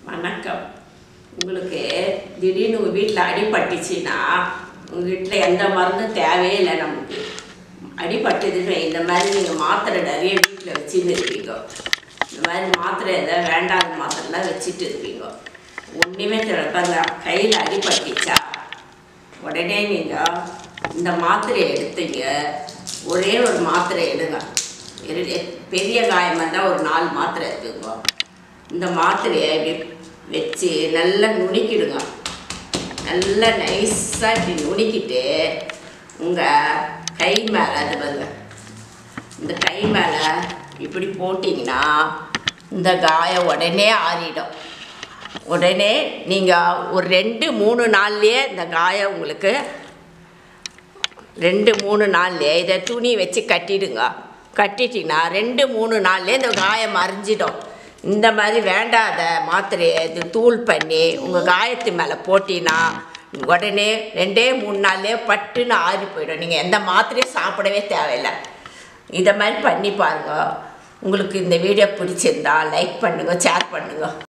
வணக்கம் உங்களுக்கு திடீர்னு உங்கள் வீட்டில் அடிபட்டுச்சுன்னா உங்கள் வீட்டில் எந்த மருந்தும் தேவையே இல்லை நமக்கு அடிபட்டதுன்னு இந்த மாதிரி நீங்கள் மாத்திரை நிறைய வீட்டில் வச்சுன்னு இருப்பீங்க இந்த மாதிரி மாத்திரை எதாவது வேண்டாத மாத்திரைலாம் வச்சுட்டு இருப்பீங்க ஒன்றுமே திறப்பாங்க கையில் அடிபட்டுச்சா உடனே நீங்கள் இந்த மாத்திரையை எடுத்தீங்க ஒரே ஒரு மாத்திரை எடுங்க இரு- பெரிய காயமாக இருந்தால் ஒரு நாலு மாத்திரை எடுத்துக்கோ இந்த மாத்திரையை இப்படி வச்சு நல்லா நுணுக்கிடுங்க நல்லா நைஸாக இப்படி நுணுக்கிட்டு உங்கள் கை மேலே அது பாருங்க இந்த கை மேலே இப்படி போட்டிங்கன்னா இந்த காயம் உடனே ஆறிடும் உடனே நீங்கள் ஒரு ரெண்டு மூணு நாள்லேயே இந்த காயம் உங்களுக்கு ரெண்டு மூணு நாள்லேயே இதை துணி வச்சு கட்டிடுங்க கட்டிட்டிங்கன்னா ரெண்டு மூணு நாள்லேயே இந்த காயம் மறைஞ்சிடும் இந்த மாதிரி வேண்டாத மாத்திரையை இது தூள் பண்ணி உங்கள் காயத்து மேலே போட்டினா உடனே ரெண்டே மூணு நாள்லேயே பட்டுன்னு ஆறி போயிடும் நீங்கள் எந்த மாத்திரையும் சாப்பிடவே தேவையில்லை இதை மாதிரி பண்ணி பாருங்க உங்களுக்கு இந்த வீடியோ பிடிச்சிருந்தா லைக் பண்ணுங்கள் ஷேர் பண்ணுங்கள்